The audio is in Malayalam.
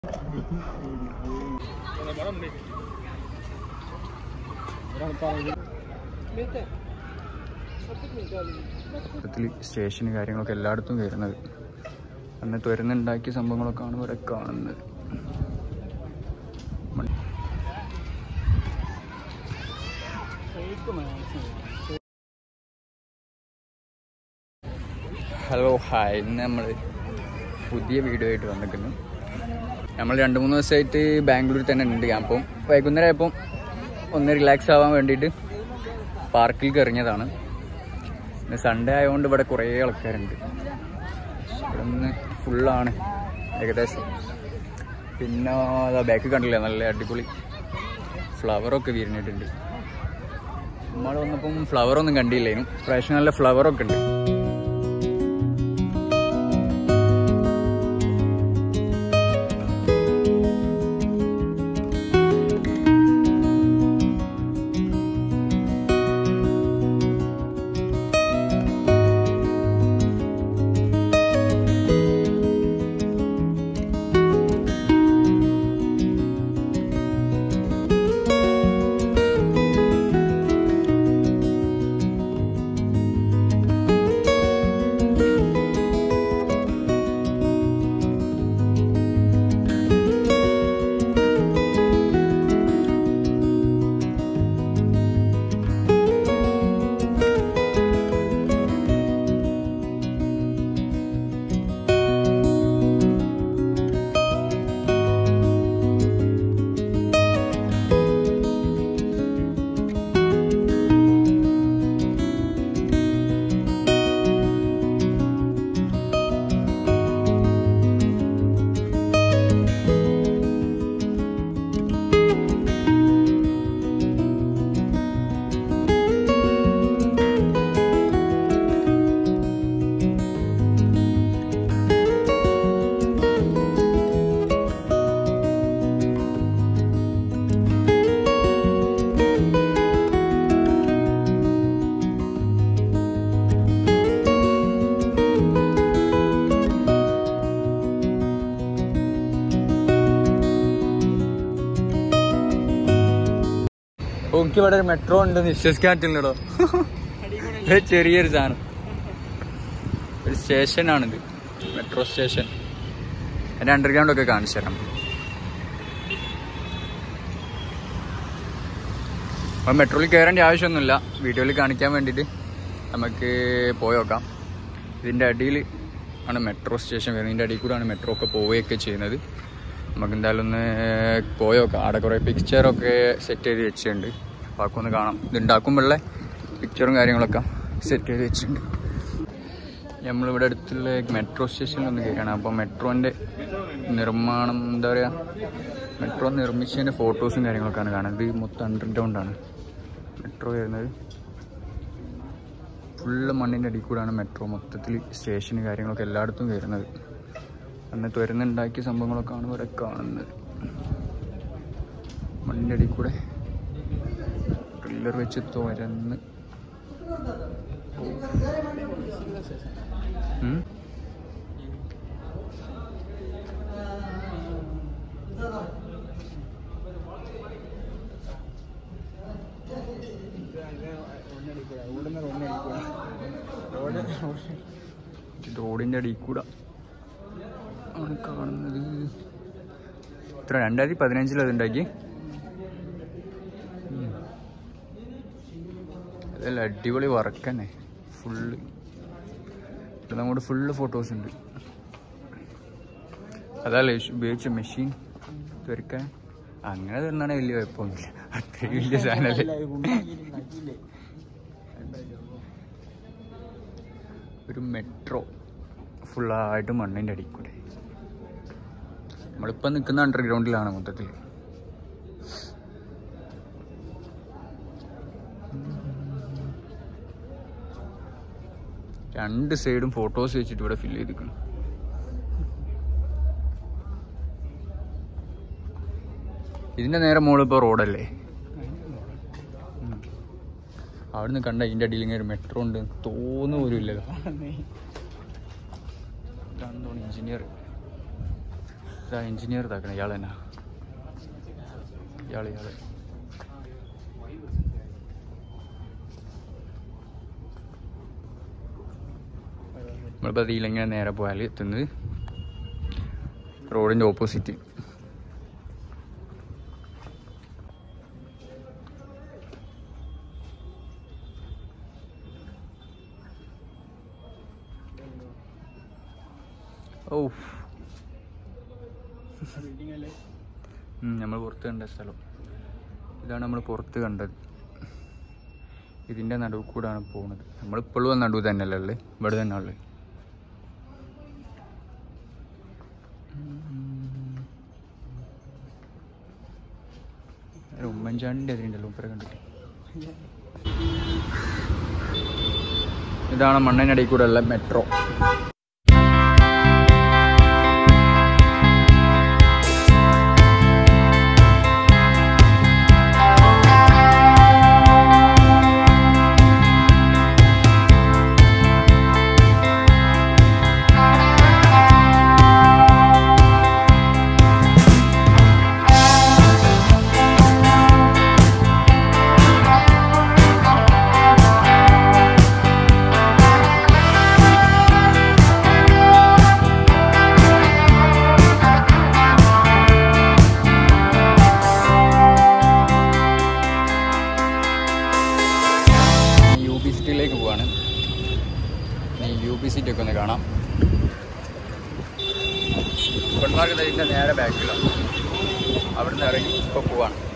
മൊത്തത്തിൽ സ്റ്റേഷന് കാര്യങ്ങളൊക്കെ എല്ലായിടത്തും വരുന്നത് അന്ന് തുരന്നുണ്ടാക്കിയ സംഭവങ്ങളൊക്കെയാണ് ഇവിടെ കാണുന്നത് മൺ- ഹലോ ഹായ് ഇന്ന് നമ്മൾ പുതിയ വീഡിയോ ആയിട്ട് വന്നിരിക്കുന്നു നമ്മൾ രണ്ട് മൂന്ന് ദിവസമായിട്ട് ബാംഗ്ലൂരിൽ തന്നെ ഉണ്ട് അപ്പം വൈകുന്നേരം ആയപ്പം ഒന്ന് റിലാക്സ് ആവാൻ വേണ്ടിയിട്ട് പാർക്കിൽ ഇറങ്ങിയതാണ് ഇന്ന് സൺഡേ ആയതുകൊണ്ട് ഇവിടെ കുറേ ആൾക്കാരുണ്ട് ഇവിടെ നിന്ന് ഫുള്ളാണ് ഏകദേശം പിന്നെ അതാ ബാക്ക് കണ്ടില്ല നല്ല അടിപൊളി ഫ്ലവറൊക്കെ വിരിഞ്ഞിട്ടുണ്ട് നമ്മൾ വന്നപ്പം ഫ്ലവറൊന്നും കണ്ടില്ലേനും പ്രാവശ്യം നല്ല ഫ്ലവറൊക്കെ ഉണ്ട് എനിക്ക് ഇവിടെ ഒരു മെട്രോ ഉണ്ടെന്ന് വിശ്വസിക്കാൻ പറ്റില്ലടോ ഇത് ചെറിയൊരു സാധനം ഒരു സ്റ്റേഷനാണിത് മെട്രോ സ്റ്റേഷൻ അതിന്റെ അണ്ടർഗ്രൗണ്ട് ഒക്കെ കാണിച്ചു തരാം അപ്പം മെട്രോയിൽ കയറേണ്ട ആവശ്യമൊന്നുമില്ല വീഡിയോയിൽ കാണിക്കാൻ വേണ്ടിയിട്ട് നമുക്ക് പോയി നോക്കാം ഇതിൻ്റെ അടിയിൽ ആണ് മെട്രോ സ്റ്റേഷൻ വരുന്നത് ഇതിൻ്റെ അടിയിൽ കൂടെയാണ് മെട്രോ ഒക്കെ പോവുകയൊക്കെ ചെയ്യുന്നത് നമുക്ക് എന്തായാലും ഒന്ന് പോയി നോക്കാം അവിടെ കുറേ പിക്ചറൊക്കെ സെറ്റ് ചെയ്ത് വെച്ചിട്ടുണ്ട് അപ്പോൾ അതൊക്കെ ഒന്ന് കാണാം ഇത് ഉണ്ടാക്കുമ്പോഴുള്ള പിക്ചറും കാര്യങ്ങളൊക്കെ സെറ്റ് ചെയ്ത് വെച്ചിട്ടുണ്ട് നമ്മളിവിടെ അടുത്തുള്ള മെട്രോ സ്റ്റേഷനിൽ ഒന്ന് കയറിയാണ് അപ്പോൾ മെട്രോൻ്റെ നിർമ്മാണം എന്താ പറയുക മെട്രോ നിർമ്മിച്ചതിൻ്റെ ഫോട്ടോസും കാര്യങ്ങളൊക്കെയാണ് കാണുന്നത് ഇത് മൊത്തം അണ്ടർഗ്രൗണ്ട് ആണ് മെട്രോ വരുന്നത് ഫുള്ള് മണ്ണിൻ്റെ അടിയിൽ കൂടെയാണ് മെട്രോ മൊത്തത്തിൽ സ്റ്റേഷന് കാര്യങ്ങളൊക്കെ എല്ലായിടത്തും വരുന്നത് അന്ന് തുരന്നുണ്ടാക്കിയ സംഭവങ്ങളൊക്കെയാണ് ഇവിടെ കാണുന്നത് മണ്ണിൻ്റെ അടിയിൽ കൂടെ പില്ലർ വെച്ച് തുരന്ന് ഉം? ഇത് റോഡിൻ്റെ അടിയിൽ കൂടെ ആണ് കാണുന്നത് ഇത്ര രണ്ടായിരത്തി പതിനഞ്ചിൽ അത് ഉണ്ടാക്കി അതല്ല അടിപൊളി വർക്ക് തന്നെ ഫുള്ള് ഇവിടെ നമ്മുടെ ഫുള്ള് ഫോട്ടോസ് ഉണ്ട് അതല്ലേ ഉപയോഗിച്ച മെഷീൻ തീർക്കാൻ അങ്ങനെ തന്നാണ് വലിയ കുഴപ്പമൊന്നുമില്ല അത്രയും വലിയ സാധനമല്ലേ ഒരു മെട്രോ ഫുള്ളായിട്ട് മണ്ണിൻ്റെ അടിയിൽ കൂടെ നമ്മളിപ്പോൾ നിൽക്കുന്ന അണ്ടർഗ്രൗണ്ടിലാണ് മൊത്തത്തിൽ രണ്ട് സൈഡും ഫോട്ടോസ് വെച്ചിട്ട് ഇവിടെ ഫില്ല് ചെയ്തിരിക്കണം ഇതിന്റെ നേരെ മുകളിൽ ഇപ്പോൾ റോഡല്ലേ ഉം. അവിടുന്ന് കണ്ട ഇതിന്റെ അടിയിൽ ഇങ്ങനെ ഒരു മെട്രോ ഉണ്ട് തോന്നു പോലും ഇല്ലല്ലോ ഇതാണ് എഞ്ചിനീയർ ഇതാ എഞ്ചിനീയർ ഇതാക്കണം ഇയാൾ തന്നെ ഇയാൾ ഇയാൾ നമ്മളിപ്പോൾ അതിലിങ്ങനെ നേരെ പോയാൽ എത്തുന്നത് റോഡിൻ്റെ ഓപ്പോസിറ്റ് ഓ നമ്മൾ പുറത്ത് കണ്ട സ്ഥലം ഇതാണ് നമ്മൾ പുറത്ത് കണ്ടത് ഇതിൻ്റെ നടുവ് കൂടാണ് പോകുന്നത് നമ്മളിപ്പോഴും നടുവ് തന്നെയല്ലേ ഉള്ളത് ഇവിടെ തന്നെ ഉള്ളത് ഒരു ഉമ്മൻചാണ്ടിൻ്റെ അതിലുണ്ടല്ലോ ഉപ്പര കണ്ടിട്ട് ഇതാണ് മണ്ണിനടിയിൽ കൂടെ ഉള്ള മെട്രോ യു ബി സിറ്റിയിലേക്ക് പോവാണ് ഇനി യു ബി സിറ്റി ഒക്കെ ഒന്ന് കാണാം പെൺമാർക്ക് ഇതിൻ്റെ നേരെ ബാക്കിലാണ് അവിടുന്ന് ഇറങ്ങി ഇപ്പോൾ പോവാണ്